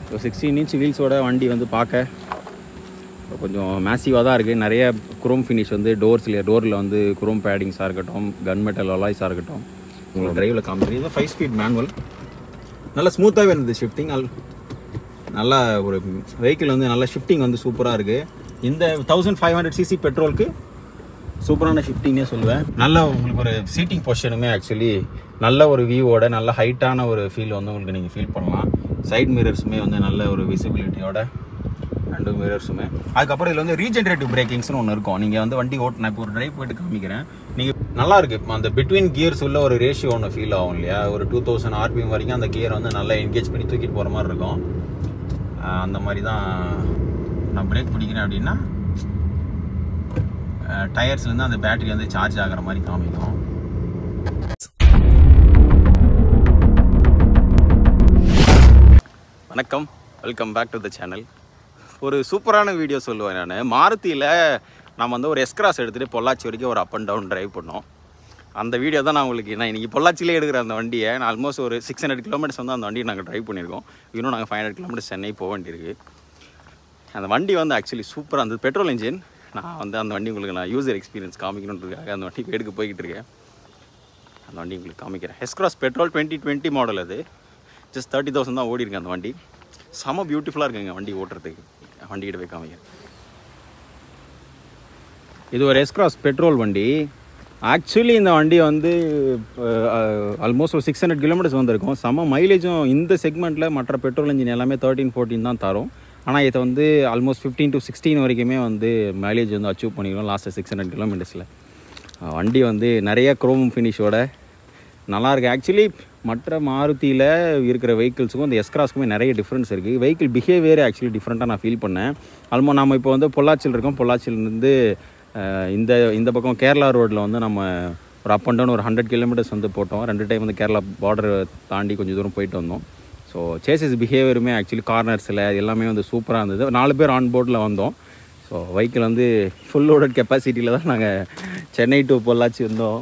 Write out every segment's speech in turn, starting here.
So sixteen inch வீல்ஸோட வண்டி வந்து பார்க்க கொஞ்சம் மேசிவாக தான் இருக்குது நிறைய குரோம் ஃபினிஷ் வந்து டோர்ஸில் டோரில் வந்து குரோம் பேடிங்ஸாக இருக்கட்டும் கன் மெட்டல் அலாய்ஸாக இருக்கட்டும் உங்களுக்கு டிரைவில் காமிக்கிறேன் இது ஃபைவ் ஸ்பீட் மேனுவல் நல்லா ஸ்மூத்தாகவே இருந்தது ஷிஃப்டிங் அல் நல்லா ஒரு வெஹிக்கிள் வந்து நல்லா ஷிஃப்டிங் வந்து சூப்பராக இருக்குது இந்த தௌசண்ட் ஃபைவ் ஹண்ட்ரட் சிசி பெட்ரோலுக்கு சூப்பரான ஷிஃப்டிங்கே சொல்லுவேன் நல்ல உங்களுக்கு ஒரு சீட்டிங் பொசிஷனுமே ஆக்சுவலி நல்ல ஒரு வியூவோட நல்ல ஹைட்டான ஒரு ஃபீல் வந்து உங்களுக்கு நீங்கள் ஃபீல் பண்ணலாம் சைட் மிரர்ஸுமே வந்து நல்ல ஒரு விசிபிலிட்டியோட ரெண்டு மிரர்ஸுமே அதுக்கப்புறம் இதில் வந்து ரீஜென்ரேட்டிவ் பிரேக்கிங்ஸ்னு ஒன்று இருக்கும் நீங்கள் வந்து வண்டி ஓட்டு நான் இப்போ ஒரு டிரைவ் போயிட்டு காமிக்கிறேன் நீங்கள் நல்லா இருக்கு அந்த பிட்வீன் கியர்ஸ் உள்ள ஒரு ரேஷியோ ஒன்று ஃபீல் ஆகும் இல்லையா ஒரு டூ தௌசண்ட் ஆர்பிஎம் வரைக்கும் அந்த கியர் வந்து நல்லா என்கேஜ் பண்ணி தூக்கிட்டு போகிற மாதிரி இருக்கும் ஆஹ் அந்த மாதிரி தான் நான் பிரேக் பிடிக்கிறேன் அப்படின்னா டயர்ஸ்லேருந்து அந்த பேட்டரி வந்து சார்ஜ் ஆகிற மாதிரி காமிக்கும் வணக்கம் welcome back to the channel ஒரு சூப்பரான வீடியோ சொல்லுவேன் நான் மாருதியில் நம்ம வந்து ஒரு எஸ்கிராஸ் எடுத்துகிட்டு பொள்ளாச்சி வரைக்கும் ஒரு அப் அண்ட் டவுன் டிரைவ் பண்ணோம் அந்த வீடியோ தான் நான் உங்களுக்கு நான் இன்றைக்கி பொள்ளாச்சியிலே எடுக்கிற அந்த வண்டியை நான் ஆல்மோஸ்ட் ஒரு சிக்ஸ் ஹண்ட்ரட் கிலோமீட்டர்ஸ் வந்து அந்த வண்டியை நாங்கள் டிரைவ் பண்ணியிருக்கோம் இன்னும் நாங்கள் ஃபைவ் ஹண்ட்ரட் கிலோமீட்டர்ஸ் சென்னை போக வேண்டியிருக்கு அந்த வண்டி வந்து ஆக்சுவலி சூப்பராக இருந்தது பெட்ரோல் இன்ஜின் நான் வந்து அந்த வண்டி உங்களுக்கு நான் யூசர் எக்ஸ்பீரியன்ஸ் காமிக்கணுன்றதுக்காக அந்த வண்டி எடுக்க போய்கிட்டு இருக்கேன் அந்த வண்டி உங்களுக்கு காமிக்கிறேன் S Cross petrol twenty twenty model அது ஜஸ்ட் தேர்ட்டி தௌசண்ட் தான் ஓடி இருக்கு அந்த வண்டி செம பியூட்டிஃபுல்லாக இருக்குங்க வண்டி ஓட்டுறதுக்கு வண்டிக்கிட்ட போய் காமிக்கிறேன் இது ஒரு எஸ்க்ராஸ் பெட்ரோல் வண்டி ஆக்சுவலி இந்த வண்டி வந்து ஆல்மோஸ்ட் ஒரு சிக்ஸ் ஹண்ட்ரட் கிலோமீட்டர்ஸ் வந்திருக்கும் செம மைலேஜும் இந்த செக்மெண்ட்டில் மற்ற பெட்ரோல் இன்ஜின் எல்லாமே தேர்ட்டின் ஃபோர்டீன் தான் தரும் ஆனால் இதை வந்து ஆல்மோஸ்ட் ஃபிஃப்டீன் டு சிக்ஸ்டீன் வரைக்குமே வந்து மைலேஜ் வந்து அச்சீவ் பண்ணிக்கிறோம் லாஸ்ட்டு சிக்ஸ் ஹண்ட்ரட் கிலோமீட்டர்ஸில் வண்டி வந்து நிறைய குரோம் ஃபினிஷோட நல்லா இருக்கு ஆக்சுவலி மற்ற மாருதியில் இருக்கிற வெஹிக்கிள்ஸுக்கும் இந்த எஸ்கிராஸ்க்குமே நிறைய டிஃப்ரென்ஸ் இருக்குது வெஹிக்கிள் பிஹேவியர் ஆக்சுவலி டிஃப்ரெண்ட்டாக நான் ஃபீல் பண்ணேன் ஆல்மோ நம்ம இப்போ வந்து பொள்ளாச்சியில் இருக்கோம் பொள்ளாச்சியிலேருந்து இந்த இந்த பக்கம் கேரளா ரோட்டில் வந்து நம்ம ஒரு அப் அண்ட் டவுன் ஒரு ஹண்ட்ரட் கிலோமீட்டர்ஸ் வந்து போட்டோம் ரெண்டு டைம் வந்து கேரளா பார்டர் தாண்டி கொஞ்சம் தூரம் போயிட்டு வந்தோம் ஸோ சேசஸ் பிஹேவியருமே ஆக்சுவலி கார்னர்ஸில் எல்லாமே வந்து சூப்பராக இருந்தது நாலு பேர் ஆன் போர்டில் வந்தோம் ஸோ வெஹிக்கிள் வந்து ஃபுல் லோடட் கெப்பாசிட்டியில் தான் நாங்கள் சென்னை டு பொள்ளாச்சி வந்தோம்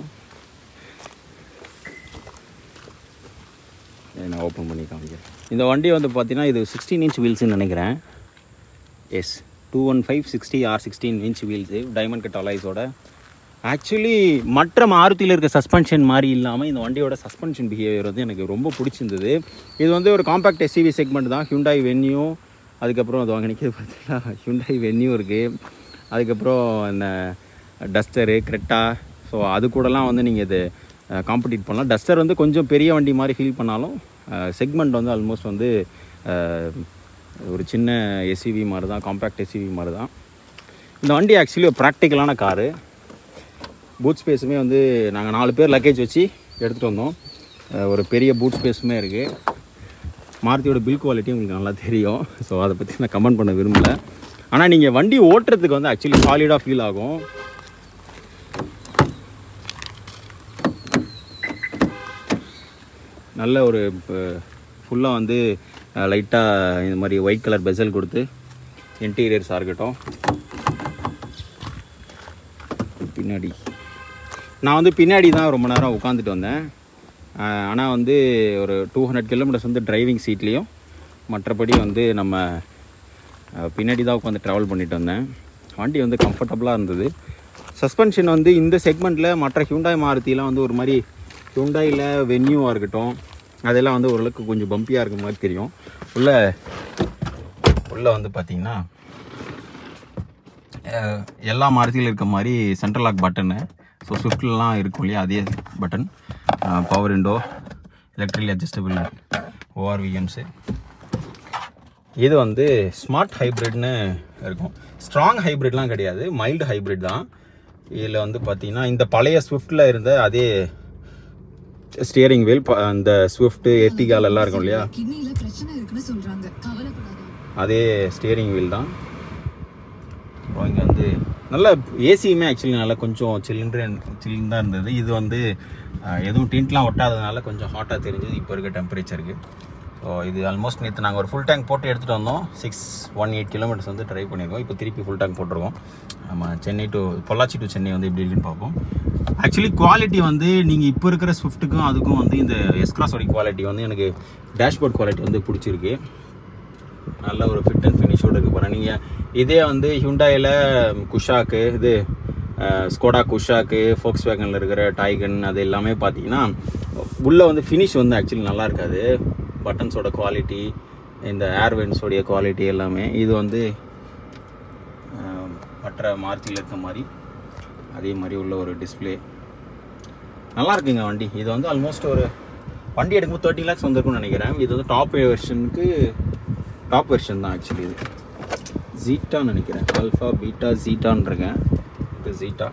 இதை நான் ஓப்பன் பண்ணி காமிக்கிறேன் இந்த வண்டி வந்து பார்த்தீங்கன்னா இது சிக்ஸ்டீன் இன்ச் வீல்ஸ்னு நினைக்கிறேன் S two one five sixty R sixteen inch wheels diamond cut அலாய்ஸோட ஆக்சுவலி மற்ற மாருதியில் இருக்க சஸ்பென்ஷன் மாதிரி இல்லாமல் இந்த வண்டியோட சஸ்பென்ஷன் பிஹேவியர் வந்து எனக்கு ரொம்ப பிடிச்சிருந்தது இது வந்து ஒரு காம்பேக்ட் எஸ்சிவி செக்மெண்ட் தான் ஹியூண்டாய் வென்யூ அதுக்கப்புறம் அது வாங்க நிற்கிறது பார்த்தீங்கன்னா ஹியூண்டாய் வென்யூ இருக்குது அதுக்கப்புறம் இந்த டஸ்டரு கிரெட்டா ஸோ அது கூடலாம் வந்து நீங்கள் இது காம்படிட் பண்ணலாம் டஸ்டர் வந்து கொஞ்சம் பெரிய வண்டி மாதிரி ஃபீல் பண்ணாலும் செக்மெண்ட் வந்து ஆல்மோஸ்ட் வந்து அஹ், ஒரு சின்ன எஸ்யூவி மாதிரி தான் காம்பேக்ட் எஸ்யூவி மாதிரி தான் இந்த வண்டி ஆக்சுவலி ஒரு ப்ராக்டிக்கலான காரு பூட் ஸ்பேஸுமே வந்து நாங்கள் நாலு பேர் லக்கேஜ் வச்சு எடுத்துகிட்டு வந்தோம் அஹ், ஒரு பெரிய பூட் ஸ்பேஸுமே இருக்குது மாருதியோட பில் குவாலிட்டி உங்களுக்கு நல்லா தெரியும் ஸோ அதை பற்றி நான் கமெண்ட் பண்ண விரும்பலை ஆனால் நீங்கள் வண்டி ஓட்டுறதுக்கு வந்து ஆக்சுவலி சாலிடாக ஃபீல் ஆகும் நல்ல ஒரு ஃபுல்லாக வந்து லைட்டாக இந்த மாதிரி ஒயிட் கலர் பெசல் கொடுத்து இன்டீரியர்ஸாக இருக்கட்டும் பின்னாடி நான் வந்து பின்னாடி தான் ரொம்ப நேரம் உட்காந்துட்டு வந்தேன் ஆனால் வந்து ஒரு டூ ஹண்ட்ரட் கிலோமீட்டர்ஸ் வந்து டிரைவிங் சீட்லேயும் மற்றபடி வந்து நம்ம அஹ், பின்னாடி தான் உட்காந்து ட்ராவல் பண்ணிட்டு வந்தேன் வண்டி வந்து கம்ஃபர்டபுளாக இருந்தது சஸ்பென்ஷன் வந்து இந்த செக்மெண்ட்டில் மற்ற ஹியூண்டாய் மாருதிலாம் வந்து ஒரு மாதிரி ஹியூண்டாயில் வென்யூவாக இருக்கட்டும் அதெல்லாம் வந்து ஓரளவுக்கு கொஞ்சம் பம்பியாக இருக்க மாதிரி தெரியும் உள்ள உள்ள வந்து பார்த்தீங்கன்னா அஹ், எல்லா மாருதியில் இருக்க மாதிரி சென்ட்ரல் லாக் பட்டனு ஸோ ஸ்விஃப்ட்லலாம் இருக்கும் இல்லையா அதே button power window electric adjustable ORVMs இது வந்து ஸ்மார்ட் ஹைப்ரிட்னு இருக்கும் ஸ்ட்ராங் ஹைப்ரிட்லாம் கிடையாது மைல்டு ஹைப்ரிட் தான் இதில் வந்து பார்த்தீங்கன்னா இந்த பழைய ஸ்விஃப்டில் இருந்த அதே ஸ்டியரிங் வீல் அந்த ஸ்விஃப்ட் எர்டிகால் எல்லாம் இருக்கும் இல்லையா கிட்னில பிரச்சனை இருக்குன்னு சொல்றாங்க கவலைப்படாத அதே ஸ்டியரிங் வீல் தான் அப்புறம் இங்கே வந்து நல்ல ஏசியுமே ஆக்சுவலி நல்லா கொஞ்சம் சிலிண்டர் சில்லுன்னு தான் இருந்தது இது வந்து அஹ், எதுவும் டின்ட்லாம் ஒட்டாததுனால கொஞ்சம் ஹாட்டாக தெரிஞ்சது இப்போ இருக்க டெம்பரேச்சருக்கு ஸோ இது ஆல்மோஸ்ட் நேற்று நாங்கள் ஒரு ஃபுல் டேங்க் போட்டு எடுத்துகிட்டு வந்தோம் சிக்ஸ் ஒன் எயிட் கிலோமீட்டர்ஸ் வந்து ட்ரை பண்ணியிருக்கோம் இப்போ திருப்பி ஃபுல் டேங்க் போட்டிருக்கோம் நம்ம சென்னை டு பொள்ளாச்சி டு சென்னை வந்து எப்படி இருக்குன்னு பார்ப்போம் ஆக்சுவலி குவாலிட்டி வந்து நீங்கள் இப்போ இருக்கிற ஸ்விஃப்ட்டுக்கும் அதுக்கும் வந்து இந்த எஸ்க்ராஸோட குவாலிட்டி வந்து எனக்கு டேஷ்போர்ட் குவாலிட்டி வந்து பிடிச்சிருக்கு நல்ல ஒரு ஃபிட் அண்ட் ஃபினிஷோடு இருக்கு பாருங்க நீங்கள் இதே வந்து ஹியூண்டாயில் குஷாக்கு இது அஹ், ஸ்கோடா குஷாக்கு ஃபோக்ஸ் வேகனில் இருக்கிற டைகன் அது எல்லாமே பார்த்தீங்கன்னா உள்ளே வந்து ஃபினிஷ் வந்து ஆக்சுவலி நல்லா இருக்காது பட்டன்ஸோட குவாலிட்டி இந்த ஏர்வென்ஸோடைய குவாலிட்டி எல்லாமே இது வந்து அஹ், மற்ற மாருதியில் இருக்க மாதிரி அதே மாதிரி உள்ள ஒரு டிஸ்ப்ளே நல்லா இருக்குங்க வண்டி இது வந்து ஆல்மோஸ்ட் ஒரு வண்டி எடுக்கும்போது தேர்ட்டி லேக்ஸ் வந்திருக்கும்னு நினைக்கிறேன் இது வந்து டாப் வெர்ஷனுக்கு டாப் வெர்ஷன் தான் ஆக்சுவலி இது ஜீட்டான்னு நினைக்கிறேன் ஆல்ஃபா பீட்டா ஜீட்டான்னு இருக்கேன் இது ஜீட்டா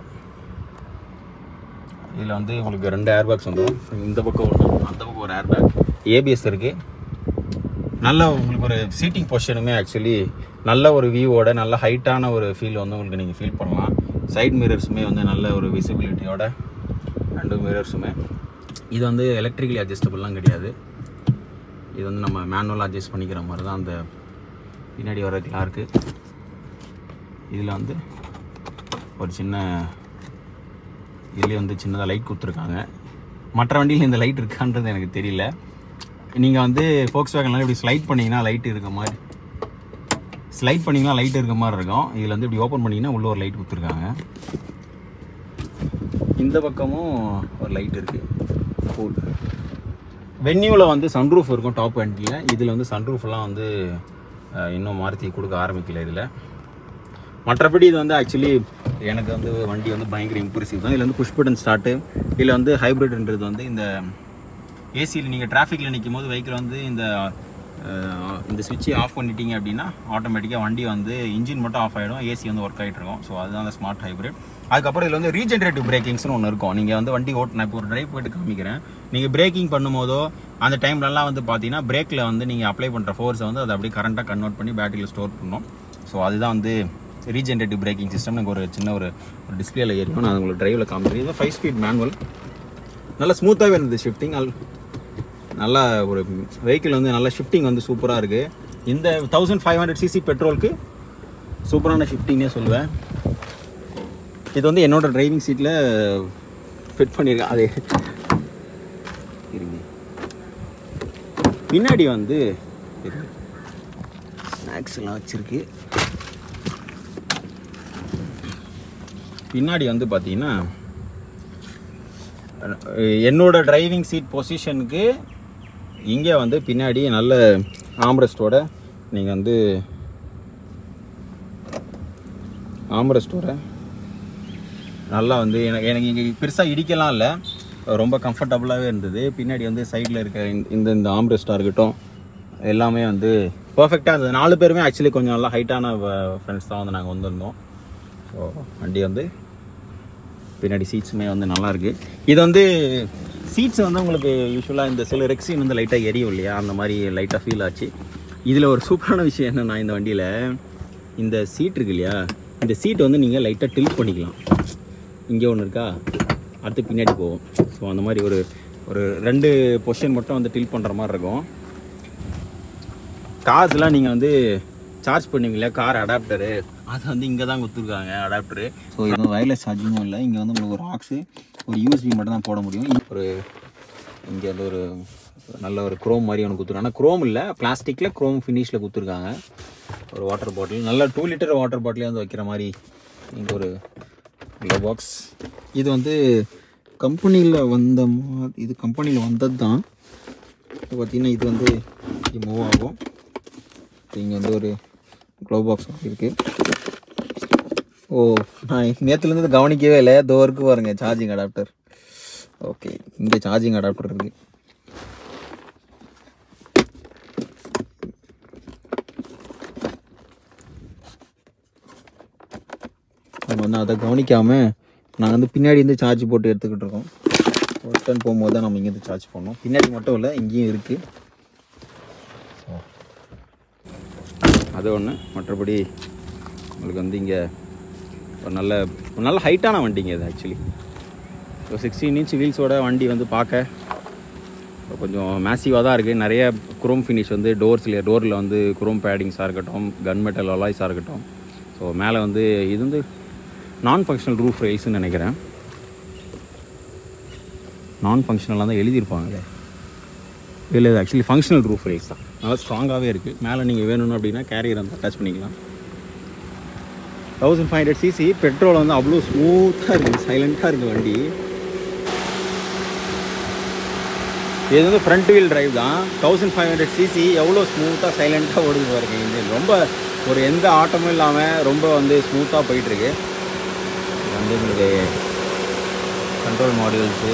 இதில் வந்து உங்களுக்கு ரெண்டு ஏர் பேக்ஸ் வந்துடும் இந்த பக்கம் ஒன்று அந்த பக்கம் ஒரு ஏர் பேக் ஏபிஎஸ் இருக்குது நல்ல உங்களுக்கு ஒரு சீட்டிங் பொசிஷனுமே ஆக்சுவலி நல்ல ஒரு வியூவோட நல்ல ஹைட்டான ஒரு ஃபீல் வந்து உங்களுக்கு நீங்கள் ஃபீல் பண்ணலாம் சைட் மிரர்ஸுமே வந்து நல்ல ஒரு விசிபிலிட்டியோட ரெண்டு மிரர்ஸுமே இது வந்து எலக்ட்ரிக்கலி அட்ஜஸ்டபுள்லாம் கிடையாது இது வந்து நம்ம மேனுவலாக அட்ஜஸ்ட் பண்ணிக்கிற மாதிரி தான் அந்த பின்னாடி வர கிளார்க்கு இதில் வந்து ஒரு சின்ன இதுலேயே வந்து சின்னதாக லைட் கொடுத்துருக்காங்க மற்ற வண்டியில் இந்த லைட் இருக்கான்றது எனக்கு தெரியல நீங்கள் வந்து ஃபோக்ஸ் வேகன்லாம் இப்படி ஸ்லைட் பண்ணிங்கன்னா லைட் இருக்க மாதிரி ஸ்லைட் பண்ணிங்கன்னா லைட் இருக்க மாதிரி இருக்கும் இதில் வந்து இப்படி ஓப்பன் பண்ணிங்கன்னா உள்ள ஒரு லைட் கொடுத்துருக்காங்க இந்த பக்கமும் ஒரு லைட் இருக்குது கூல் வென்யூவில் வந்து சன்ரூஃப் இருக்கும் டாப் வண்டியில் இதில் வந்து சன்ரூஃப்லாம் வந்து அஹ், இன்னும் மாருதி கொடுக்க ஆரம்பிக்கல இதில் மற்றபடி இது வந்து ஆக்சுவலி எனக்கு வந்து வண்டி வந்து பயங்கர இம்ப்ரெசிவ் தான் இதில் வந்து புஷ் பட்டன் ஸ்டார்ட்டு இதில் வந்து ஹைப்ரிட்ன்றது வந்து இந்த ஏசியில் நீங்கள் டிராஃபிக்கில் நிற்கும் போது வெஹிக்கிள் வந்து இந்த அஹ், இந்த சுவிட்சை ஆஃப் பண்ணிட்டீங்க அப்படின்னா ஆட்டோமேட்டிக்காக வண்டி வந்து இன்ஜின் மட்டும் ஆஃப் ஆகிடும் ஏசி வந்து ஒர்க் ஆகிட்டு இருக்கும் ஸோ அதுதான் அந்த ஸ்மார்ட் ஹைப்ரிட் அதுக்கப்புறம் இதில் வந்து ரீஜென்ரேட்டிவ் பிரேக்கிங்ஸ்னு ஒன்று இருக்கும் நீங்கள் வந்து வண்டி ஓட்டு நான் இப்போ ஒரு டிரைவ் போயிட்டு காமிக்கிறேன் நீங்கள் பிரேக்கிங் பண்ணும்போதோ அந்த டைம்லலாம் வந்து பார்த்தீங்கன்னா பிரேக்கில் வந்து நீங்கள் அப்ளை பண்ணுற ஃபோர்ஸை வந்து அதை அப்படியே கரண்ட்டாக கன்வெர்ட் பண்ணி பேட்டரியில் ஸ்டோர் பண்ணணும் ஸோ அதுதான் வந்து ரீஜென்ரேட்டிவ் பிரேக்கிங் சிஸ்டம் எனக்கு ஒரு சின்ன ஒரு ஒரு டிஸ்பிளேல ஏறியும் நான் உங்களுக்கு டிரைவில் காமிக்கிறேன் இது ஃபைவ் ஸ்பீட் மேனுவல் நல்லா ஸ்மூத்தாகவே இருந்தது ஷிஃப்டிங் அல் நல்லா ஒரு வெஹிக்கிள் வந்து நல்லா ஷிஃப்டிங் வந்து சூப்பராக இருக்குது இந்த தௌசண்ட் ஃபைவ் ஹண்ட்ரட் சிசி பெட்ரோலுக்கு சூப்பரான ஷிஃப்டிங்னே சொல்லுவேன் இது வந்து என்னோட டிரைவிங் சீட்டில் ஃபிட் பண்ணியிருக்கேன் அது இருங்க பின்னாடி வந்து ஸ்நாக்ஸ்லாம் வச்சுருக்கு பின்னாடி வந்து பார்த்தீங்கன்னா அஹ் என்னோட டிரைவிங் சீட் பொசிஷனுக்கு இங்கே வந்து பின்னாடி நல்ல ஆம்ரெஸ்டோட நீங்கள் வந்து ஆம்ரெஸ்டோட நல்லா வந்து எனக்கு எனக்கு இங்கே பெருசாக இடிக்கலாம் இல்லை ரொம்ப கம்ஃபர்டபுளாகவே இருந்தது பின்னாடி வந்து சைடில் இருக்க இந்த- இந்த இந்த ஆம்ரெஸ்டாக இருக்கட்டும் எல்லாமே வந்து பர்ஃபெக்டாக இருந்தது நாலு பேருமே ஆக்சுவலி கொஞ்சம் நல்லா ஹைட்டான ஃப்ரெண்ட்ஸ் தான் வந்து நாங்கள் வந்திருந்தோம் ஸோ வண்டி வந்து பின்னாடி சீட்ஸுமே வந்து நல்லா இருக்கு இது வந்து சீட்ஸ் வந்து உங்களுக்கு யூஸ்வலாக இந்த சில ரெக்ஸின் வந்து லைட்டாக எரியும் இல்லையா அந்த மாதிரி லைட்டாக ஃபீல் ஆச்சு இதில் ஒரு சூப்பரான விஷயம் என்னன்னா இந்த வண்டியில் இந்த சீட் இருக்கு இல்லையா இந்த சீட் வந்து நீங்கள் லைட்டாக டில்ட் பண்ணிக்கலாம் இங்கே ஒன்று இருக்கா அடுத்து பின்னாடி போகும் ஸோ அந்த மாதிரி ஒரு ஒரு ரெண்டு பொசிஷன் மட்டும் வந்து டில்ட் பண்ணுற மாதிரி இருக்கும் கார்ஸ்லாம் நீங்கள் வந்து சார்ஜ் பண்ணுவீங்களா கார் அடாப்டரு அது வந்து இங்கே தான் கொடுத்துருக்காங்க அடாப்டரு ஸோ இது வயர்லெஸ் சார்ஜிங்கும் இல்லை இங்கே வந்து உங்களுக்கு ஒரு ஆக்ஸு ஒரு யூஎஸ்பி மட்டும் தான் போட முடியும் ஒரு இங்கே வந்து ஒரு நல்ல ஒரு குரோம் மாதிரி ஒன்று கொடுத்துருக்காங்க ஆனால் குரோம் இல்லை பிளாஸ்டிக்கில் குரோம் ஃபினிஷில் கொடுத்துருக்காங்க ஒரு வாட்டர் பாட்டில் நல்ல டூ லிட்டர் வாட்டர் பாட்டிலே வந்து வைக்கிற மாதிரி இங்கே ஒரு பாக்ஸ் இது வந்து கம்பெனியில் வந்த மா- இது கம்பெனியில் வந்தது தான் இப்போ பார்த்தீங்கன்னா இது வந்து மூவ் ஆகும் இங்கே வந்து ஒரு க்ளோ பாக்ஸ் இருக்குது ஓ நான் நேற்றுலேருந்து கவனிக்கவே இல்லை தோ இருக்கு பாருங்க சார்ஜிங் அடாப்டர் ஓகே இங்கே சார்ஜிங் அடாப்டர் இருக்குது நம்ம வந்து அதை கவனிக்காமல் நாங்கள் வந்து பின்னாடி இருந்து சார்ஜ் போட்டு எடுத்துக்கிட்டு இருக்கோம் ரிட்டர்ன் போகும்போது தான் நம்ம இங்கேருந்து சார்ஜ் பண்ணோம் பின்னாடி மட்டும் இல்லை இங்கேயும் இருக்குது அது ஒன்று மற்றபடி உங்களுக்கு வந்து இங்கே ஒரு நல்ல ஒரு நல்ல ஹைட்டான வண்டிங்க இது ஆக்சுவலி ஒரு சிக்ஸ்டீன் இன்ச் வீல்ஸோட வண்டி வந்து பார்க்க கொஞ்சம் மேசிவாக தான் இருக்குது நிறைய குரோம் ஃபினிஷ் வந்து டோர்ஸில் டோரில் வந்து குரோம் பேடிங்ஸாக இருக்கட்டும் கன் மெட்டல் அலாய்ஸாக இருக்கட்டும் ஸோ மேலே வந்து இது வந்து நான் ஃபங்க்ஷனல் ரூஃப் ரைஸ்ன்னு நினைக்கிறேன் நான் ஃபங்க்ஷனலாக தான் எழுதியிருப்பாங்க இல்லை இது ஆக்சுவலி ஃபங்க்ஷனல் ரூஃப் ரைஸ் தான் நல்லா ஸ்ட்ராங்காகவே இருக்குது மேலே நீங்கள் வேணும்னு அப்படின்னா கேரியர் வந்து அட்டாச் பண்ணிக்கலாம் thousand five hundred CC petrol வந்து அவ்வளோ ஸ்மூத்தாக இருக்குது சைலண்ட்டாக இருக்குது வண்டி இது வந்து ஃப்ரண்ட் வீல் டிரைவ் தான் தௌசண்ட் ஃபைவ் ஹண்ட்ரட் சிசி எவ்வளோ ஸ்மூத்தாக சைலண்ட்டாக ஓடுது பாருங்க இன்ஜின் ரொம்ப ஒரு எந்த ஆட்டமும் இல்லாமல் ரொம்ப வந்து ஸ்மூத்தாக போயிட்டுருக்கு இது வந்து உங்களுக்கு கண்ட்ரோல் மாடியூல்ஸு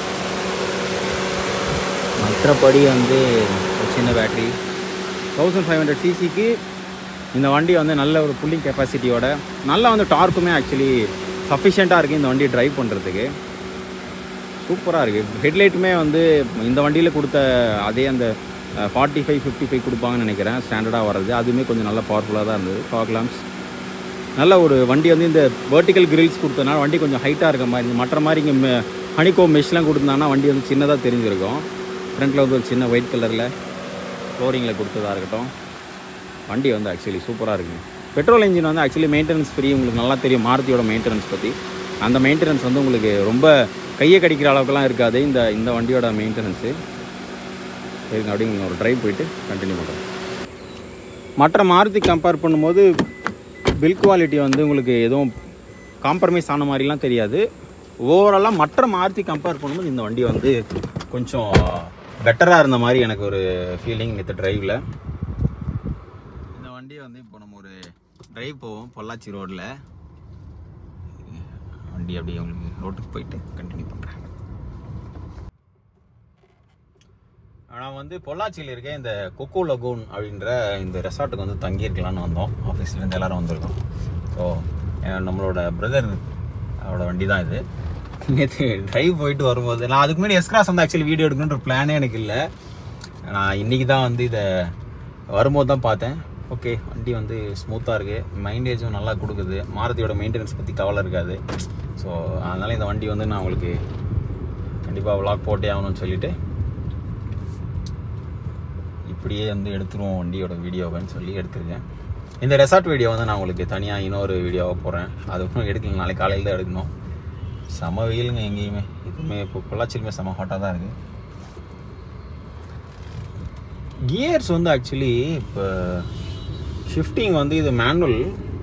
மற்றபடி வந்து ஒரு சின்ன பேட்ரி தௌசண்ட் ஃபைவ் ஹண்ட்ரட் சிசிக்கு இந்த வண்டி வந்து நல்ல ஒரு புல்லிங் கெப்பாசிட்டியோட நல்லா வந்து டார்க்குமே ஆக்சுவலி சஃபிஷியண்ட்டாக இருக்குது இந்த வண்டி டிரைவ் பண்ணுறதுக்கு சூப்பராக இருக்குது ஹெட்லைட்டுமே வந்து இந்த வண்டியில் கொடுத்த அதே அந்த ஃபார்ட்டி ஃபைவ் ஃபிஃப்டி ஃபைவ் கொடுப்பாங்கன்னு நினைக்கிறேன் ஸ்டாண்டர்டாக வர்றது அதுவுமே கொஞ்சம் நல்லா பவர்ஃபுல்லாக தான் இருந்தது ஃபாக் லாம்ப்ஸ் நல்ல ஒரு வண்டி வந்து இந்த வெர்டிக்கல் கிரில்ஸ் கொடுத்தனால வண்டி கொஞ்சம் ஹைட்டாக இருக்க மாதிரி இருந்துச்சு. மற்ற மாதிரி இங்கே ஹனிகோ மெஷ்லாம் கொடுத்துருந்தாங்கன்னா வண்டி வந்து சின்னதாக தெரிஞ்சிருக்கும் ஃப்ரண்ட்டில் வந்து ஒரு சின்ன ஒயிட் கலரில் ஃப்ளோரிங்கில் கொடுத்ததாக இருக்கட்டும் வண்டி வந்து ஆக்சுவலி சூப்பராக இருக்குங்க பெட்ரோல் இன்ஜின் வந்து ஆக்சுவலி மெயின்டெனன்ஸ் ஃப்ரீ உங்களுக்கு நல்லா தெரியும் மாருதியோட மெயின்டெனன்ஸ் பற்றி அந்த மெயின்டெனன்ஸ் வந்து உங்களுக்கு ரொம்ப கையை கடிக்கிற அளவுக்குலாம் இருக்காது இந்த இந்த வண்டியோட மெயின்டெனன்ஸு சரிங்க அப்படியே நீங்கள் ஒரு டிரைவ் போயிட்டு கண்டினியூ பண்ணுறேன் மற்ற மாருதி கம்பேர் பண்ணும்போது பில் குவாலிட்டி வந்து உங்களுக்கு எதுவும் காம்ப்ரமைஸ் ஆன மாதிரிலாம் தெரியாது ஓவராலாக மற்ற மாருதி கம்பேர் பண்ணும்போது இந்த வண்டி வந்து கொஞ்சம் பெட்டராக இருந்த மாதிரி எனக்கு ஒரு ஃபீலிங் வித் டிரைவில் இந்த வண்டி வந்து இப்போ நம்ம ஒரு டிரைவ் போவோம் பொள்ளாச்சி ரோட்டில் வண்டி அப்படியே உங்களுக்கு ரோட்டுக்கு போயிட்டு கண்டினியூ பண்ணுறேன் நான் வந்து பொள்ளாச்சியில் இருக்க இந்த கொக்கோ லகூன் அப்படின்ற இந்த ரெசார்ட்டுக்கு வந்து தங்கியிருக்கலாம்னு வந்தோம் ஆஃபீஸ்லேருந்து எல்லாரும் வந்திருக்கோம் ஸோ நம்மளோட பிரதர் அவரோட வண்டி தான் இது நேற்று டிரைவ் போயிட்டு வரும்போது நான் அதுக்கு முன்னாடி எஸ்கிராஸ் வந்து ஆக்சுவலி வீடியோ எடுக்கணுன்ற பிளானே எனக்கு இல்லை நான் இன்றைக்கி தான் வந்து இதை வரும்போது தான் பார்த்தேன் ஓகே வண்டி வந்து ஸ்மூத்தாக இருக்குது மைலேஜும் நல்லா கொடுக்குது மாருதியோட மெயின்டெனன்ஸ் பற்றி கவலை இருக்காது ஸோ அதனால் இந்த வண்டி வந்து நான் உங்களுக்கு கண்டிப்பாக விளாக் போட்டே ஆகணும்னு சொல்லிட்டு இப்படியே வந்து எடுத்துருவோம் வண்டியோட வீடியோவைன்னு சொல்லி எடுத்திருக்கேன் இந்த ரெசார்ட் வீடியோ வந்து நான் உங்களுக்கு தனியாக இன்னொரு வீடியோவாக போடுறேன் அதுக்கும் எடுக்கல நாளைக்கு காலையில் தான் எடுக்கணும் செம வெயிலுங்க எங்கேயுமே இதுவுமே இப்போ பொள்ளாச்சியிலுமே செம ஹாட்டாக தான் இருக்குது கியர்ஸ் வந்து ஆக்சுவலி இப்போ ஷிஃப்டிங் வந்து இது மேனுவல்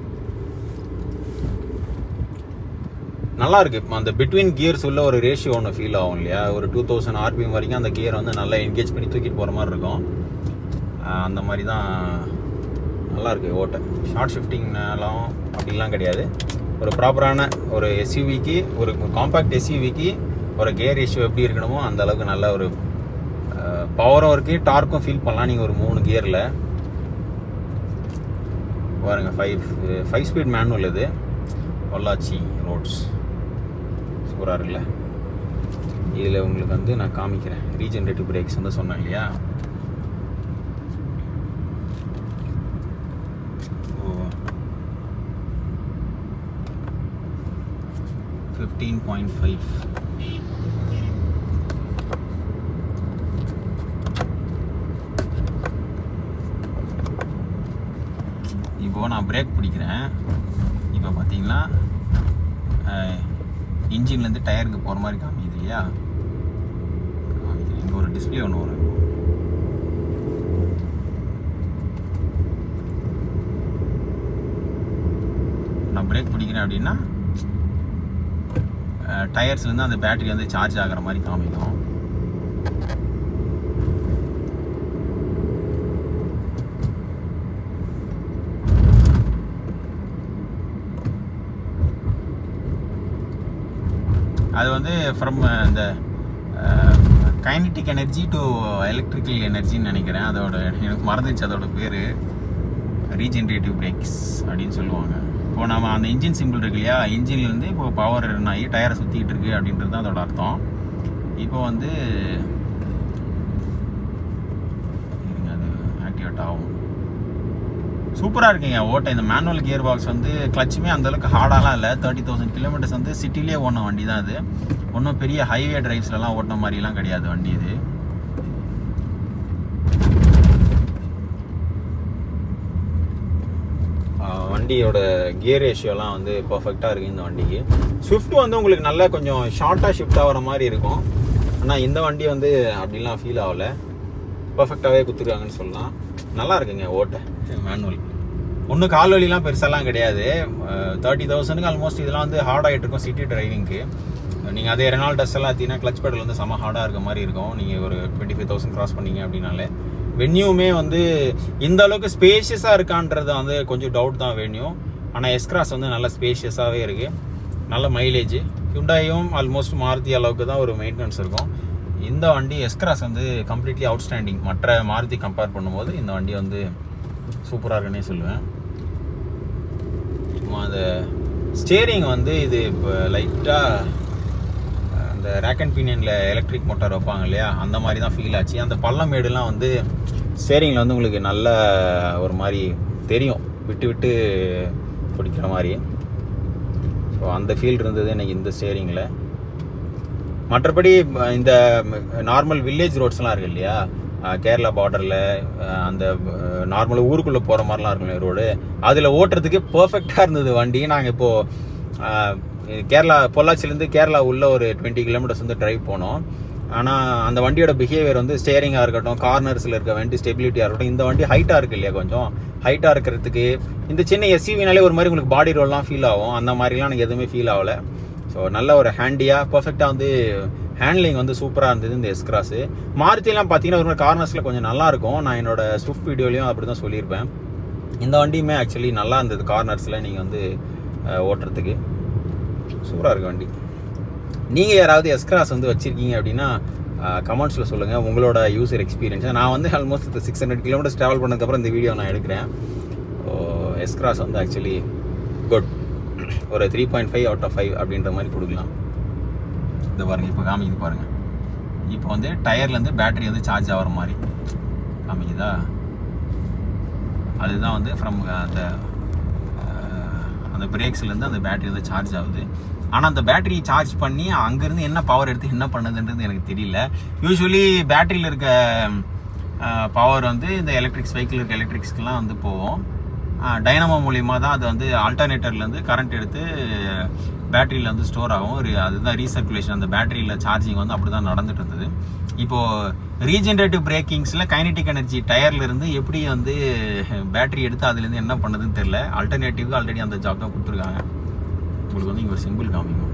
நல்லா இருக்கு இப்போ அந்த பிட்வீன் கியர்ஸ் உள்ள ஒரு ரேஷியோ ஒன்று ஃபீல் ஆகும் இல்லையா ஒரு டூ தௌசண்ட் ஆர்பிஎம் வரைக்கும் அந்த கியர் வந்து நல்லா என்கேஜ் பண்ணி தூக்கிட்டு போகிற மாதிரி இருக்கும் ஆஹ் அந்த மாதிரி தான் நல்லா இருக்கு ஓட்ட ஷார்ட் ஷிஃப்டிங்னாலும் அப்படிலாம் கிடையாது ஒரு ப்ராப்பரான ஒரு எஸ்யூவிக்கு ஒரு காம்பேக்ட் எஸ்யூவிக்கு ஒரு கியர் ரேஷியோ எப்படி இருக்கணுமோ அந்த அளவுக்கு நல்ல ஒரு பவரும் இருக்குது டார்க்கும் ஃபீல் பண்ணலாம் நீங்கள் ஒரு மூணு கியரில் பாருங்க ஃபைவ் ஃபைவ் ஸ்பீட் மேனுவல் இது பொள்ளாச்சி ரோட்ஸ் சூப்பராக இருக்குல்ல இதில் உங்களுக்கு வந்து நான் காமிக்கிறேன் ரீஜென்ரேட்டிவ் பிரேக்ஸ் வந்து சொன்னேன் இல்லையா ஃபிஃப்டீன் பாயிண்ட் ஃபைவ் இப்போ நான் பிரேக் பிடிக்கிறேன் இப்போ பார்த்தீங்கன்னா இன்ஜின்லேருந்து டயருக்கு போகிற மாதிரி காமிக்குது இல்லையா காமிக்கிறேன் இங்கே ஒரு டிஸ்பிளே ஒன்று வரும் நான் பிரேக் பிடிக்கிறேன் அப்படின்னா டயர்ஸ்லேருந்து அந்த பேட்டரி வந்து சார்ஜ் ஆகிற மாதிரி காமிக்கும் அது வந்து ஃப்ரம் இந்த கைனட்டிக் எனர்ஜி டு எலக்ட்ரிக்கல் எனர்ஜின்னு நினைக்கிறேன் அதோட எனக்கு மறந்துச்சு அதோட பேர் ரீஜென்ரேட்டிவ் பிரேக்ஸ் அப்படின்னு சொல்லுவாங்க இப்போ நம்ம அந்த இன்ஜின் சிம்பிள் இருக்கு இல்லையா இன்ஜின்லேருந்து இப்போ பவர் ரன் ஆகி டயரை சுற்றிக்கிட்டு இருக்கு அப்படின்றது தான் அதோட அர்த்தம் இப்போ வந்து இருங்க, அது ஆக்டிவேட் ஆகும் சூப்பராக இருக்குங்க ஓட்ட இந்த மேனுவல் கியர் பாக்ஸ் வந்து கிளச்சுமே அந்த அளவுக்கு ஹார்டாலாம் இல்லை தேர்ட்டி தௌசண்ட் கிலோமீட்டர்ஸ் வந்து சிட்டிலே ஓடின வண்டி தான் இது ஒன்றும் பெரிய ஹைவே டிரைவ்ஸ்லலாம் ஓட்டின மாதிரிலாம் கிடையாது வண்டி இது ஆஹ் வண்டியோட கியர் ரேஷியோலாம் வந்து பர்ஃபெக்டாக இருக்குது இந்த வண்டிக்கு ஸ்விஃப்ட் வந்து உங்களுக்கு நல்லா கொஞ்சம் ஷார்ட்டாக ஷிஃப்ட் ஆகிற மாதிரி இருக்கும் ஆனால் இந்த வண்டி வந்து அப்படிலாம் ஃபீல் ஆகலை பர்ஃபெக்டாகவே கொடுத்துருக்காங்கன்னு சொல்லலாம் நல்லா இருக்குங்க ஓட்ட மேனுவல் ஒன்றும் கால் வலிலாம் பெருசாலாம் கிடையாது தேர்ட்டி தௌசண்ட்க்கு ஆல்மோஸ்ட் இதெல்லாம் வந்து ஹார்ட் ஆகிட்டு இருக்கும் சிட்டி டிரைவிங்க்கு நீங்கள் அதே ரெனால் டஸ் எல்லாம் பார்த்தீங்கன்னா கிளச் பெடல் வந்து செம ஹார்டாக இருக்க மாதிரி இருக்கும் நீங்கள் ஒரு டுவெண்ட்டி ஃபைவ் தௌசண்ட் கிராஸ் பண்ணீங்க அப்படின்னாலே வென்யூமே வந்து இந்த அளவுக்கு ஸ்பேஷியஸாக இருக்கான்றது வந்து கொஞ்சம் டவுட் தான் வென்யூ ஆனால் எஸ்கிராஸ் வந்து நல்ல ஸ்பேஷியஸாகவே இருக்குது நல்ல மைலேஜ் ஹுண்டாயும் ஆல்மோஸ்ட் மாருதி அளவுக்கு தான் ஒரு மெயின்டெனன்ஸ் இருக்கும் இந்த வண்டி எஸ்கிராஸ் வந்து கம்ப்ளீட்லி அவுட்ஸ்டாண்டிங் மற்ற மாருதி கம்பேர் பண்ணும்போது இந்த வண்டி வந்து சூப்பராக இருக்குன்னே சொல்லுவேன் சும்மா அந்த ஸ்டேரிங் வந்து இது இப்போ லைட்டாக அந்த ரேக் அண்ட் பீனியனில் எலக்ட்ரிக் மோட்டார் வைப்பாங்க இல்லையா அந்த மாதிரி தான் ஃபீல் ஆச்சு அந்த பள்ளமேடுலாம் வந்து ஸ்டேரிங்கில் வந்து உங்களுக்கு நல்ல ஒரு மாதிரி தெரியும் விட்டு விட்டு பிடிக்கிற மாதிரி ஸோ அந்த ஃபீல் இருந்தது எனக்கு இந்த ஸ்டேரிங்கில் மற்றபடி இந்த நார்மல் வில்லேஜ் ரோட்ஸ்லாம் இருக்கு இல்லையா அஹ் கேரளா பார்டரில் அந்த நார்மல் ஊருக்குள்ளே போகிற மாதிரிலாம் இருக்கும் ரோடு அதில் ஓட்டுறதுக்கு பர்ஃபெக்டாக இருந்தது வண்டி நாங்கள் இப்போது கேரளா பொள்ளாச்சிலேருந்து கேரளா உள்ள ஒரு டுவெண்ட்டி கிலோமீட்டர்ஸ் வந்து டிரைவ் போனோம் ஆனால் அந்த வண்டியோட பிஹேவியர் வந்து ஸ்டேரிங்காக இருக்கட்டும் கார்னர்ஸில் இருக்க வண்டி ஸ்டெபிலிட்டியாக இருக்கட்டும் இந்த வண்டி ஹைட்டாக இருக்கு இல்லையா கொஞ்சம் ஹைட்டாக இருக்கிறதுக்கு இந்த சின்ன எஸ்யூவினாலே ஒரு மாதிரி உங்களுக்கு பாடி ரோல்லாம் ஃபீல் ஆகும் அந்த மாதிரிலாம் எனக்கு எதுவுமே ஃபீல் ஆகலை ஸோ நல்ல ஒரு ஹேண்டியாக பர்ஃபெக்டாக வந்து ஹேண்ட்லிங் வந்து சூப்பராக இருந்தது இந்த எஸ் கிராஸு மாருதிலாம் பார்த்தீங்கன்னா ஒரு மாதிரி கார்னர்ஸில் கொஞ்சம் நல்லா இருக்கும் நான் என்னோட ஸ்விஃப்ட் வீடியோலையும் அப்படி தான் சொல்லியிருப்பேன் இந்த வண்டியுமே ஆக்சுவலி நல்லா இருந்தது கார்னர்ஸில் நீங்கள் வந்து அஹ், ஓட்டுறதுக்கு சூப்பராக இருக்கு வண்டி நீங்கள் யாராவது எஸ் கிராஸ் வந்து வச்சுருக்கீங்க அப்படின்னா கமெண்ட்ஸில் சொல்லுங்கள் உங்களோட யூசர் எக்ஸ்பீரியன்ஸ் நான் வந்து almost six hundred kilometres travel பண்ணதுக்கப்புறம் இந்த வீடியோ நான் எடுக்கிறேன் எஸ் கிராஸ் வந்து ஆக்சுவலி குட் ஒரு three point five out of five அப்படின்ற மாதிரி கொடுக்கலாம் இந்த பாருங்க இப்போ காமிக்குது பாருங்க இப்போ வந்து டயர்லேருந்து பேட்டரி வந்து சார்ஜ் ஆகிற மாதிரி காமிக்குதா அதுதான் வந்து ஃப்ரம் அந்த அஹ், அந்த பிரேக்ஸ்லேருந்து அந்த பேட்டரி வந்து சார்ஜ் ஆகுது ஆனால் அந்த பேட்டரி சார்ஜ் பண்ணி அங்கேருந்து என்ன பவர் எடுத்து என்ன பண்ணுதுன்றது எனக்கு தெரியல யூஸ்வலி பேட்டரியில் இருக்க பவர் வந்து இந்த எலக்ட்ரிக்ஸ் வெஹிக்கிள் இருக்க எலக்ட்ரிக்ஸ்க்கெலாம் வந்து போகும் டைனமோ மூலியமாக தான் அது வந்து ஆல்டர்னேட்டர்லேருந்து கரண்ட் எடுத்து பேட்டரியில் வந்து ஸ்டோர் ஆகும் ஒரு அதுதான் ரீசர்க்குலேஷன் அந்த பேட்டரியில் சார்ஜிங் வந்து அப்படி தான் நடந்துட்டு இருந்தது இப்போது ரீஜென்ரேட்டிவ் பிரேக்கிங்ஸில் கைனடிக் எனர்ஜி டயர்ல இருந்து எப்படி வந்து பேட்டரி எடுத்து அதுலேருந்து என்ன பண்ணுதுன்னு தெரியல ஆல்டர்னேட்டிவ்க்கு ஆல்ரெடி அந்த ஜாப் தான் கொடுத்துருக்காங்க உங்களுக்கு வந்து இங்கே ஒரு சிம்பிள் காமிக்கும்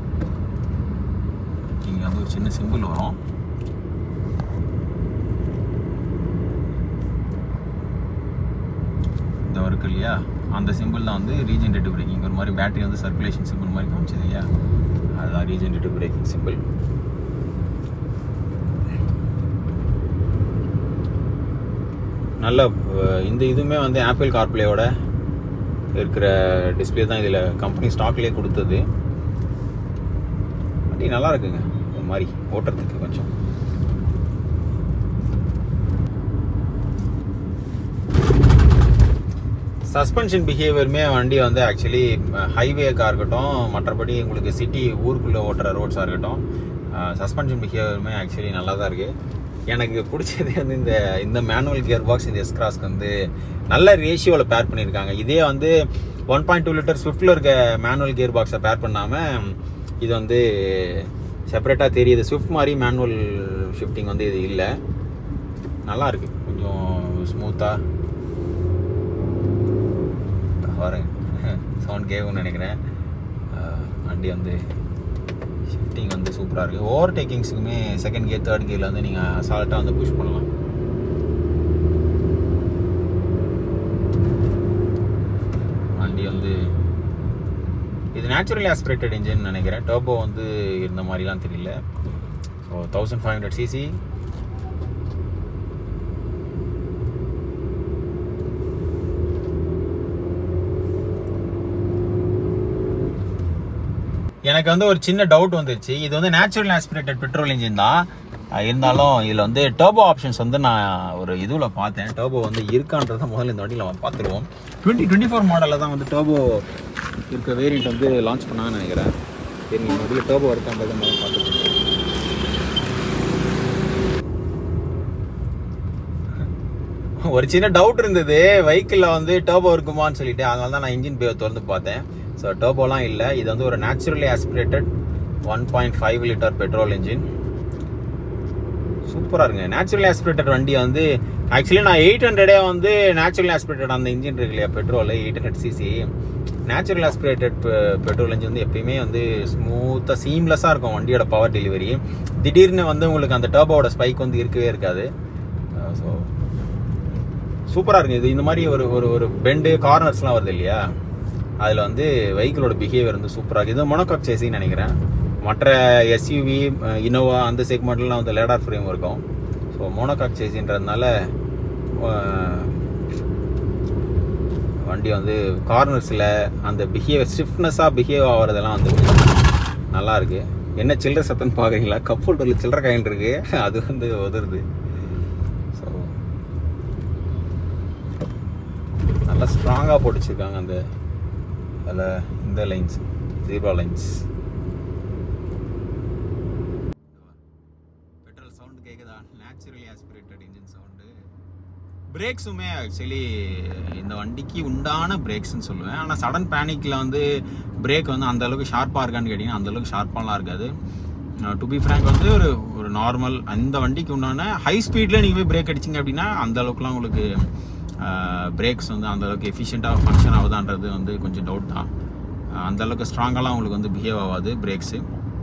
இங்கே வந்து ஒரு சின்ன சிம்பிள் வரும் இந்த இருக்கு இல்லையா அந்த சிம்பிள் தான் வந்து ரீஜென்ரேட்டிவ் பிரேக்கிங் ஒரு மாதிரி பேட்டரி வந்து சர்க்குலேஷன் சிம்பிள் மாதிரி காமிச்சது இல்லையா அதுதான் ரீஜென்ரேட்டிவ் பிரேக்கிங் சிம்பிள் நல்ல அஹ், இந்த இதுவுமே வந்து ஆப்பிள் கார்ப்ளேயோட இருக்கிற டிஸ்பிளே தான் இதில் கம்பெனி ஸ்டாக்லேயே கொடுத்தது வண்டி நல்லா இருக்குங்க ஒரு மாதிரி ஓட்டுறதுக்கு கொஞ்சம் சஸ்பென்ஷன் பிஹேவியருமே வண்டி வந்து ஆக்சுவலி ஹைவேக்காக இருக்கட்டும் மற்றபடி உங்களுக்கு சிட்டி ஊருக்குள்ளே ஓட்டுற ரோட்ஸாக இருக்கட்டும் சஸ்பென்ஷன் பிஹேவியருமே ஆக்சுவலி நல்லா தான் இருக்குது எனக்கு பிடிச்சது வந்து இந்த இந்த மேனுவல் கியர் பாக்ஸ் இந்த எஸ்கிராஸ்க்கு வந்து நல்ல ரேஷியோவில் பேர் பண்ணியிருக்காங்க இதே வந்து ஒன் பாயிண்ட் டூ லிட்டர் ஸ்விஃப்டில் இருக்க மேனுவல் கியர் பாக்ஸை பேர் பண்ணாமல் இது வந்து செப்பரேட்டாக தெரியுது ஸ்விஃப்ட் மாதிரி மேனுவல் ஷிஃப்டிங் வந்து இது இல்லை நல்லா இருக்கு கொஞ்சம் ஸ்மூத்தாக பாருங்க சவுண்ட் கேட்கும்னு நினைக்கிறேன் அஹ் வண்டி வந்து ஷிஃப்டிங் வந்து சூப்பராக இருக்குது ஓவர் டேக்கிங்ஸுக்குமே செகண்ட் கியர் தேர்ட் கியரில் வந்து நீங்கள் அசால்ட்டாக வந்து புஷ் பண்ணலாம் வண்டி வந்து இது நேச்சுரலி ஆஸ்பிரேட்டட் இன்ஜின் நினைக்கிறேன் டர்போ வந்து இருந்த மாதிரிலாம் தெரியல so thousand five hundred CC எனக்கு வந்து ஒரு சின்ன டவுட் வந்துருச்சு இது வந்து நேச்சுரல் ஆஸ்பிரேட்டட் பெட்ரோல் இன்ஜின் தான் அஹ் இருந்தாலும் இதில் வந்து டர்போ ஆப்ஷன்ஸ் வந்து நான் ஒரு இதுல பார்த்தேன் டர்போ வந்து இருக்கான்றதை முதல்ல இந்த வண்டியில் நம்ம பார்த்துருவோம் டுவெண்ட்டி டுவெண்ட்டி ஃபோர் மாடலில் தான் வந்து டர்போ இருக்க வேரியண்ட் வந்து லான்ச் பண்ணாங்கன்னு நினைக்கிறேன் சரி நீங்கள் இதில் டர்போ இருக்கான்றதை முதல்ல பார்த்துருக்கோம் ஒரு சின்ன டவுட் இருந்தது வெஹிக்கிளில் வந்து டர்போ இருக்குமான்னு சொல்லிட்டு அதனால தான் நான் இன்ஜின் பே திறந்து பார்த்தேன் ஸோ டர்போலாம் இல்லை இது வந்து ஒரு naturally aspirated one point five litre petrol engine சூப்பராக இருக்குங்க நேச்சுரல் ஆஸ்பிரேட்டட் வண்டி வந்து ஆக்சுவலி நான் எயிட் ஹண்ட்ரடே வந்து நேச்சுரல் ஆஸ்பிரேட்டட் அந்த இன்ஜின் இருக்கு இல்லையா petrol eight hundred CC natural aspirated petrol engine வந்து எப்பயுமே வந்து ஸ்மூத்தாக சீம்லெஸ்ஸாக இருக்கும் வண்டியோட பவர் டெலிவரி திடீர்னு வந்து உங்களுக்கு அந்த டர்போவோட ஸ்பைக் வந்து இருக்கவே இருக்காது ஸோ சூப்பராக இருக்குது இது இந்த மாதிரி ஒரு ஒரு ஒரு பெண்டு கார்னர்ஸ்லாம் வருது இல்லையா அதில் வந்து வெஹிக்கிளோட பிஹேவியர் வந்து சூப்பராக இருக்குது இது மொனோகாக் சேசின்னு நினைக்கிறேன் மற்ற எஸ்யூவி இனோவா அந்த செக்மெண்ட்லாம் வந்து லேடார் ஃப்ரேம் இருக்கும் ஸோ மோனோகாக் சேசின்றதுனால அஹ், வண்டி வந்து கார்னர்ஸில் அந்த பிஹேவியர் ஸ்டிஃப்னஸாக பிஹேவ் ஆகிறதெல்லாம் வந்து நல்லா இருக்கு என்ன சில்லற சத்தம்னு பார்க்குறீங்களா கப்பல் சில்லற காயின் இருக்கு அது வந்து உதருது ஸோ நல்லா ஸ்ட்ராங்காக போட்டு வச்சிருக்காங்க அந்த அதில் இந்த lines zero lines petrol sound கேட்குதா நேச்சுரலி ஆஸ்பிரேட்டட் இன்ஜின் சவுண்டு பிரேக்ஸுமே ஆக்சுவலி இந்த வண்டிக்கு உண்டான பிரேக்ஸ்னு சொல்லுவேன் ஆனால் சடன் பேனிக்கில் வந்து பிரேக் வந்து அந்த அளவுக்கு ஷார்ப்பாக இருக்கான்னு கேட்டிங்கன்னா அந்த அளவுக்கு ஷார்ப்பாலாம் இருக்காது டு பி ஃப்ரேங்க் வந்து ஒரு ஒரு நார்மல் அந்த வண்டிக்கு உண்டான ஹை ஸ்பீடில் நீங்கள் போய் பிரேக் அடிச்சிங்க அப்படின்னா அந்த அளவுக்குலாம் உங்களுக்கு பிரேக்ஸ் வந்து அந்த அளவுக்கு எஃபிஷியண்ட்டாக ஃபங்க்ஷன் ஆகுதான்றது வந்து கொஞ்சம் டவுட் தான் அஹ் அந்த அளவுக்கு ஸ்ட்ராங்காலாம் உங்களுக்கு வந்து பிஹேவ் ஆகாது பிரேக்ஸு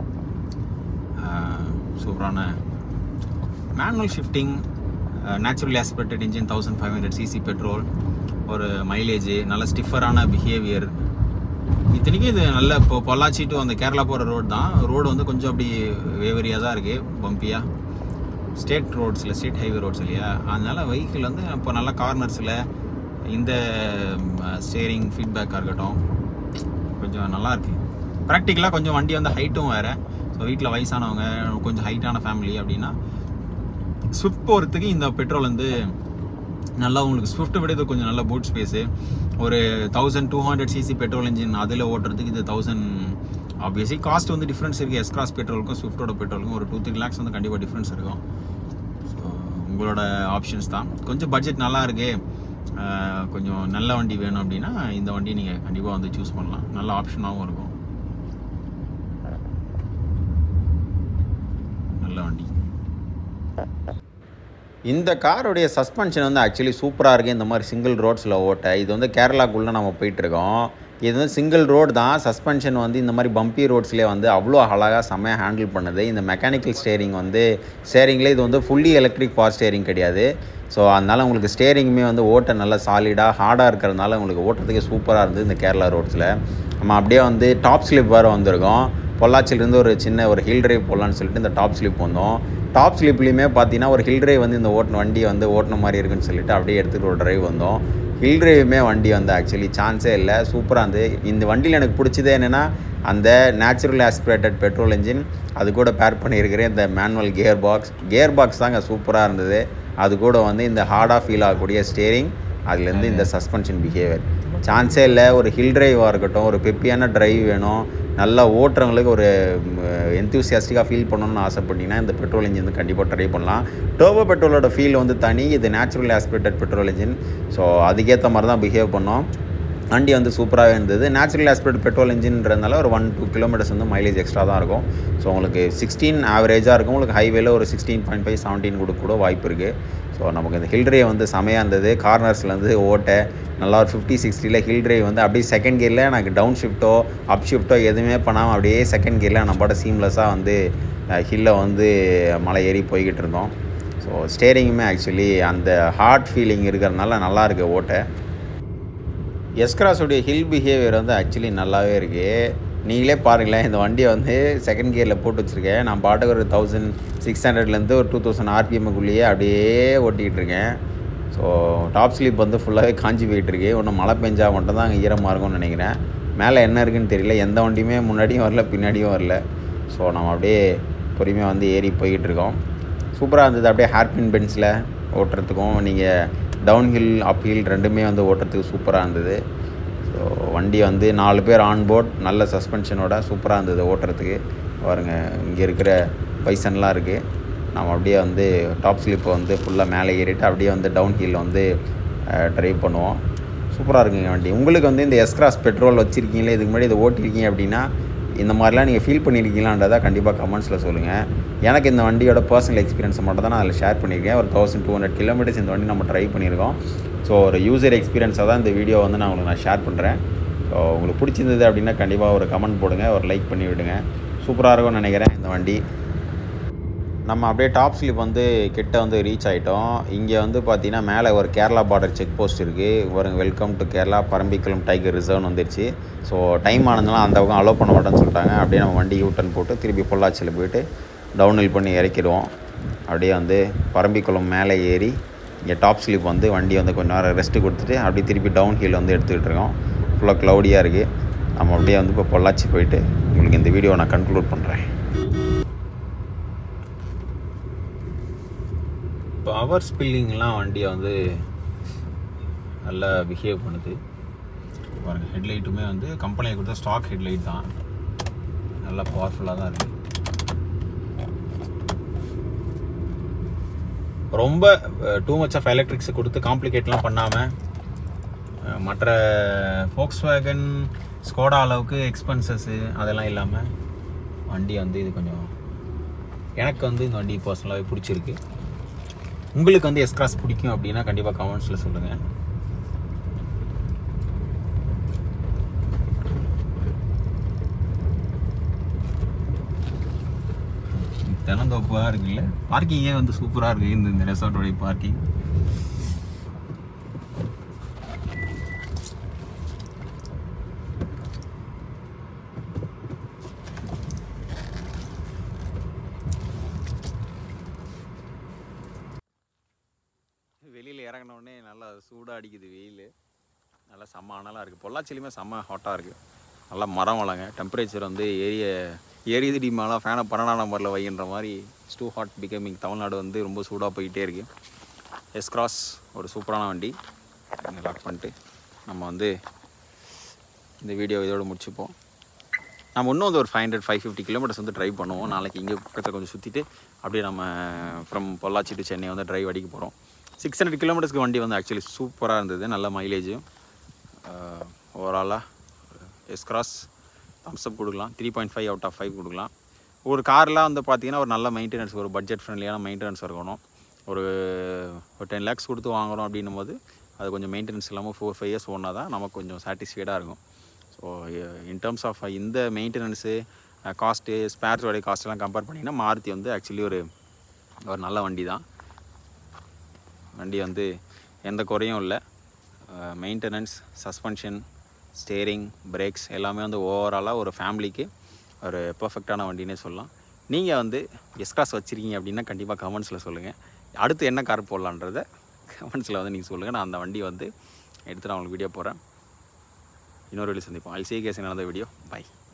சூப்பரான manual shifting naturally aspirated engine thousand five hundred CC petrol ஒரு மைலேஜ் நல்ல ஸ்டிஃபரான பிஹேவியர் இத்தனைக்கும் இது நல்ல இப்போ பொள்ளாச்சி டு அந்த கேரளா போகிற ரோடு தான் ரோடு வந்து கொஞ்சம் அப்படி வேவரியாக தான் இருக்குது பம்பியாக ஸ்டேட் ரோட்ஸில் ஸ்டேட் ஹைவே ரோட்ஸ் இல்லையா அதனால வெஹிக்கிள் வந்து இப்போ நல்ல கார்னர்ஸில் இந்த ஸ்டேரிங் ஃபீட்பேக்காக இருக்கட்டும் கொஞ்சம் நல்லா இருக்கு ப்ராக்டிக்கலாக கொஞ்சம் வண்டி வந்து ஹைட்டும் வேறு ஸோ வீட்டில் வயசானவங்க கொஞ்சம் ஹைட்டான ஃபேமிலி அப்படின்னா ஸ்விஃப்ட் போகிறதுக்கு இந்த பெட்ரோல் வந்து நல்லா உங்களுக்கு ஸ்விஃப்ட்டை விட இது கொஞ்சம் நல்ல பூட் ஸ்பேஸு ஒரு thousand two hundred CC petrol engine அதில் ஓட்டுறதுக்கு இது தௌசண்ட் ஆப்வியஸ்லி காஸ்ட் வந்து டிஃப்ரென்ஸ் இருக்குது எஸ்கிராஸ் பெட்ரோலுக்கும் ஸ்விஃப்ட்டோட பெட்ரோலுக்கும் ஒரு டூ த்ரீ லேக்ஸ் வந்து கண்டிப்பாக டிஃப்ரென்ஸ் இருக்கும் ஸோ உங்களோட ஆப்ஷன்ஸ் தான் கொஞ்சம் பட்ஜெட் நல்லா இருக்கு அஹ் கொஞ்சம் நல்ல வண்டி வேணும் அப்படின்னா இந்த வண்டி நீங்கள் கண்டிப்பாக வந்து சூஸ் பண்ணலாம் நல்ல ஆப்ஷனாகவும் இருக்கும் நல்ல வண்டி இந்த காருடைய சஸ்பென்ஷன் வந்து ஆக்சுவலி சூப்பராக இருக்குது இந்த மாதிரி சிங்கிள் ரோட்ஸில் ஓட்ட இது வந்து கேரளாக்குள்ளே நம்ம போயிட்டுருக்கோம் இது வந்து சிங்கிள் ரோடு தான் சஸ்பென்ஷன் வந்து இந்த மாதிரி பம்பி ரோட்ஸ்லேயே வந்து அவ்வளோ அழகாக செம்மையாக ஹேண்டில் பண்ணுது இந்த மெக்கானிக்கல் ஸ்டேரிங் வந்து ஸ்டேரிங்கில் இது வந்து ஃபுல்லி எலக்ட்ரிக் பவர் ஸ்டேரிங் கிடையாது ஸோ அதனால் உங்களுக்கு ஸ்டேரிங்குமே வந்து ஓட்ட நல்லா சாலிடாக ஹார்டாக இருக்கிறதுனால உங்களுக்கு ஓட்டுறதுக்கு சூப்பராக இருந்தது இந்த கேரளா ரோட்ஸில் நம்ம அப்படியே வந்து டாப் ஸ்லிப் வேறு வந்திருக்கோம் பொள்ளாச்சியிலேருந்து ஒரு சின்ன ஒரு ஹில் டிரைவ் போடலான்னு சொல்லிட்டு இந்த டாப் ஸ்லிப் வந்தோம் டாப் ஸ்லிப்லேயுமே பார்த்தீங்கன்னா ஒரு ஹில் டிரைவ் வந்து இந்த ஓட்டின வண்டி வந்து ஓட்டின மாதிரி இருக்குன்னு சொல்லிட்டு அப்படியே எடுத்துகிட்டு ஒரு டிரைவ் வந்தோம் ஹில் டிரைவுமே வண்டி வந்து ஆக்சுவலி சான்ஸே இல்லை சூப்பராக இருந்து இந்த வண்டியில் எனக்கு பிடிச்சதே என்னென்னா அந்த நேச்சுரல் ஆஸ்பிரேட்டட் பெட்ரோல் இன்ஜின் அது கூட பேர் பண்ணியிருக்கிறேன் இந்த manual gear box gear box தாங்க சூப்பராக இருந்தது அது கூட வந்து இந்த ஹார்டாக ஃபீல் ஆகக்கூடிய ஸ்டேரிங் அதுலேருந்து இந்த சஸ்பென்ஷன் பிஹேவியர் சான்ஸே இல்லை ஒரு ஹில் டிரைவாக இருக்கட்டும் ஒரு பெப்பியான டிரைவ் வேணும் நல்லா ஓட்டுறவங்களுக்கு ஒரு எந்தூசியாஸ்டிக்காக ஃபீல் பண்ணணும்னு ஆசைப்பட்டீங்கன்னா இந்த பெட்ரோல் இன்ஜின் வந்து கண்டிப்பாக ட்ரை பண்ணலாம் டோபோ பெட்ரோலோட ஃபீல் வந்து தனி இது natural aspirated petrol engine so அதுக்கேற்ற மாதிரி தான் பிஹேவ் பண்ணோம் வண்டி வந்து சூப்பராகவே இருந்தது நேச்சுரல் ஆஸ்பிரேட் பெட்ரோல் இன்ஜின்றதுனால ஒரு ஒன் டூ கிலோமீட்டர்ஸ் வந்து மைலேஜ் எக்ஸ்ட்ரா தான் இருக்கும் ஸோ உங்களுக்கு சிக்ஸ்டீன் ஆவரேஜாக இருக்கும் உங்களுக்கு ஹைவேல ஒரு சிக்ஸ்டீன் பாயிண்ட் ஃபைவ் செவன்டீன் கொடுக்க கூட வாய்ப்பு இருக்குது ஸோ நமக்கு இந்த ஹில் ட்ரைவ் வந்து செமையாக இருந்தது கார்னர்ஸ்லேருந்து ஓட்ட நல்லா ஒரு ஃபிஃப்டி சிக்ஸ்டியில் ஹில் ட்ரைவ் வந்து அப்படியே செகண்ட் கியரில் எனக்கு டவுன் ஷிஃப்ட்டோ அப் ஷிஃப்ட்டோ எதுவுமே பண்ணாமல் அப்படியே செகண்ட் கியரில் நம்ம பாட்ட சீம்லெஸ்ஸாக வந்து ஹில்லை வந்து மலை ஏறி போய்கிட்டு இருந்தோம் ஸோ ஸ்டேரிங்குமே ஆக்சுவலி அந்த ஹார்ட் ஃபீலிங் இருக்கிறதுனால நல்லா இருக்கு ஓட்ட எஸ்கிராஸுடைய ஹில் பிஹேவியர் வந்து ஆக்சுவலி நல்லாவே இருக்குது நீங்களே பாருங்களேன் இந்த வண்டியை வந்து செகண்ட் கியரில் போட்டு வச்சுருக்கேன் நான் பாட்டுக்கு ஒரு தௌசண்ட் சிக்ஸ் ஹண்ட்ரட்லேருந்து ஒரு டூ தௌசண்ட் ஆர்பிஎம்முக்குள்ளேயே அப்படியே ஓட்டிகிட்டு இருக்கேன் ஸோ டாப் ஸ்லீப் வந்து ஃபுல்லாகவே காஞ்சி போயிட்டு இருக்கு ஒன்று மழை பெஞ்சா மட்டும் தான் அங்கே ஈரமாக இருக்கும்னு நினைக்கிறேன் மேலே என்ன இருக்குன்னு தெரியல எந்த வண்டியுமே முன்னாடியும் வரல பின்னாடியும் வரல ஸோ நம்ம அப்படியே பொறுமையாக வந்து ஏறி போய்கிட்டு இருக்கோம் சூப்பராக இருந்தது அப்படியே ஹேர்பின் பென்ஸில் ஓட்டுறதுக்கும் நீங்கள் டவுன் ஹில் அப் ஹில் ரெண்டுமே வந்து ஓட்டுறதுக்கு சூப்பராக இருந்தது ஸோ வண்டி வந்து நாலு பேர் ஆன் போர்ட் நல்ல சஸ்பென்ஷனோட சூப்பராக இருந்தது ஓட்டுறதுக்கு பாருங்க இங்கே இருக்கிற பைசன்லாம் இருக்குது நம்ம அப்படியே வந்து டாப் ஸ்லிப்பை வந்து ஃபுல்லாக மேலே ஏறிட்டு அப்படியே வந்து டவுன் ஹில்ல வந்து ட்ரைவ் பண்ணுவோம் சூப்பராக இருக்குங்க வண்டி உங்களுக்கு வந்து இந்த எஸ்கிராஸ் பெட்ரோல் வச்சுருக்கீங்களே இதுக்கு முன்னாடி இதை ஓட்டிருக்கீங்க அப்படின்னா இந்த மாதிரிலாம் நீங்கள் ஃபீல் பண்ணியிருக்கீங்களான்றதை கண்டிப்பாக கமெண்ட்ஸில் சொல்லுங்கள் எனக்கு இந்த வண்டியோட பர்சனல் எக்ஸ்பீரியன்ஸை மட்டும் தான் நான் அதில் ஷேர் பண்ணியிருக்கேன் ஒரு தௌசண்ட் டூ ஹண்ட்ரட் கிலோமீட்டர்ஸ் இந்த வண்டி நம்ம ட்ரை பண்ணியிருக்கோம் ஸோ ஒரு யூசர் எக்ஸ்பீரியன்ஸாக தான் இந்த வீடியோ வந்து நான் உங்களுக்கு நான் ஷேர் பண்ணுறேன் ஸோ உங்களுக்கு பிடிச்சிருந்தது அப்படின்னா கண்டிப்பாக ஒரு கமெண்ட் போடுங்க ஒரு லைக் பண்ணி விடுங்க சூப்பராக இருக்கும்னு நினைக்கிறேன் இந்த வண்டி நம்ம அப்படியே டாப் ஸ்லிப் வந்து கிட்ட வந்து ரீச் ஆகிட்டோம் இங்கே வந்து பார்த்தீங்கன்னா மேலே ஒரு கேரளா பார்டர் செக் போஸ்ட் இருக்குது ஒரு welcome to Kerala Parambikulam tiger ரிசர்வ்னு வந்துருச்சு ஸோ டைம் ஆனதுனால அந்த பக்கம் அலோவ் பண்ண மாட்டேன்னு சொல்லிட்டாங்க அப்படியே நம்ம வண்டி யூட்டன் போட்டு திருப்பி பொள்ளாச்சியில் போயிட்டு டவுன்ஹில் பண்ணி இறக்கிடுவோம் அப்படியே வந்து பரம்பிக்குளம் மேலே ஏறி இங்கே டாப் ஸ்லிப் வந்து வண்டி வந்து கொஞ்சம் நேரம் ரெஸ்ட்டு கொடுத்துட்டு அப்படியே திருப்பி டவுன் ஹில் வந்து எடுத்துக்கிட்டு இருக்கோம் ஃபுல்லாக க்ளவுடியாக இருக்குது நம்ம அப்படியே வந்து இப்போ பொள்ளாச்சி போயிட்டு உங்களுக்கு இந்த வீடியோ நான் கன்க்ளூட் பண்ணுறேன் பவர் ஸ்பில்லிங்லாம் வண்டியை வந்து நல்லா பிஹேவ் பண்ணுது பாருங்கள் ஹெட்லைட்டுமே வந்து கம்பெனியை கொடுத்த ஸ்டாக் ஹெட்லைட் தான் நல்லா பவர்ஃபுல்லாக தான் இருக்குது ரொம்ப டூ மச் ஆஃப் எலக்ட்ரிக்ஸ் கொடுத்து காம்ப்ளிகேட்லாம் பண்ணாமல் மற்ற ஃபோக்ஸ் வேகன் ஸ்கோடா அளவுக்கு எக்ஸ்பென்சஸ்ஸு அதெல்லாம் இல்லாமல் வண்டி வந்து இது கொஞ்சம் எனக்கு வந்து இந்த வண்டி பர்சனலாகவே பிடிச்சிருக்கு உங்களுக்கு வந்து எஸ் கிராஸ் பிடிக்கும் அப்படின்னா கண்டிப்பாக கமெண்ட்ஸில் சொல்லுங்கள் தினந்தோப்பாக இருக்குல்ல பார்க்கிங்கே வந்து சூப்பராக இருக்குது இந்த இந்த ரெசார்ட்டோடைய பார்க்கிங் வெளியில் இறங்கினோடனே நல்லா சூடாக அடிக்குது வெயில் நல்லா செம்ம அனலாக இருக்குது பொள்ளாச்சிலையுமே செம்ம ஹாட்டாக இருக்குது நல்லா மரம் வளங்க டெம்பரேச்சர் வந்து ஏரிய ஏரியுது டிமால ஃபேனை பன்னெண்டாம் நம்பரில் வைகின்ற மாதிரி டூ ஹாட் பிகமிங் தமிழ்நாடு வந்து ரொம்ப சூடாக போயிட்டே இருக்குது எஸ் கிராஸ் ஒரு சூப்பரான வண்டி லாக் பண்ணிட்டு நம்ம வந்து இந்த வீடியோ இதோட முடிச்சுப்போம் நம்ம இன்னும் வந்து ஒரு five hundred five fifty kilometres வந்து ட்ரைவ் பண்ணுவோம் நாளைக்கு இங்கே பக்கத்தில் கொஞ்சம் சுற்றிட்டு அப்படியே நம்ம ஃப்ரம் பொள்ளாச்சி டு சென்னை வந்து ட்ரைவ் அடிக்க போகிறோம் சிக்ஸ் ஹண்ட்ரட் கிலோமீட்டர்ஸ்க்கு வண்டி வந்து ஆக்சுவலி சூப்பராக இருந்தது நல்ல மைலேஜும் ஓவராலாக எஸ் கிராஸ் தம்ஸ் அப் கொடுக்கலாம் three point five out of five கொடுக்கலாம் ஒரு கார்லாம் வந்து பார்த்தீங்கன்னா ஒரு நல்ல மெயின்டெனன்ஸ் ஒரு பட்ஜெட் ஃப்ரெண்ட்லியான மெயின்டெனன்ஸ் இருக்கணும் ஒரு ஒரு டென் லேக்ஸ் கொடுத்து வாங்குறோம் அப்படின்னும் போது அது கொஞ்சம் மெயின்டெனன்ஸ் இல்லாமல் ஃபோர் ஃபைவ் இயர்ஸ் ஓடினா தான் நமக்கு கொஞ்சம் சாட்டிஸ்ஃபைடாக இருக்கும் ஸோ இன் டேர்ம்ஸ் ஆஃப் இந்த மெயின்டெனன்ஸு காஸ்ட்டு ஸ்பேர்ஸோடைய காஸ்ட்டெல்லாம் கம்பேர் பண்ணிங்கன்னா மாருதி வந்து ஆக்சுவலி ஒரு ஒரு நல்ல வண்டி தான் வண்டி வந்து எந்த குறையும் இல்லை மெயின்டெனன்ஸ் சஸ்பென்ஷன் ஸ்டேரிங் பிரேக்ஸ் எல்லாமே வந்து ஓவராலாக ஒரு ஃபேமிலிக்கு ஒரு பர்ஃபெக்டான வண்டினே சொல்லலாம் நீங்கள் வந்து எஸ்காஸ் வச்சுருக்கீங்க அப்படின்னா கண்டிப்பாக கமெண்ட்ஸில் சொல்லுங்கள் அடுத்து என்ன கார் போடலான்றதை கமெண்ட்ஸில் வந்து நீங்கள் சொல்லுங்கள் நான் அந்த வண்டி வந்து எடுத்து நான் உங்களுக்கு வீடியோ போடுறேன் இன்னொரு வீடியோ சந்திப்போம் ஐ சி கேஸ் நடந்த வீடியோ பை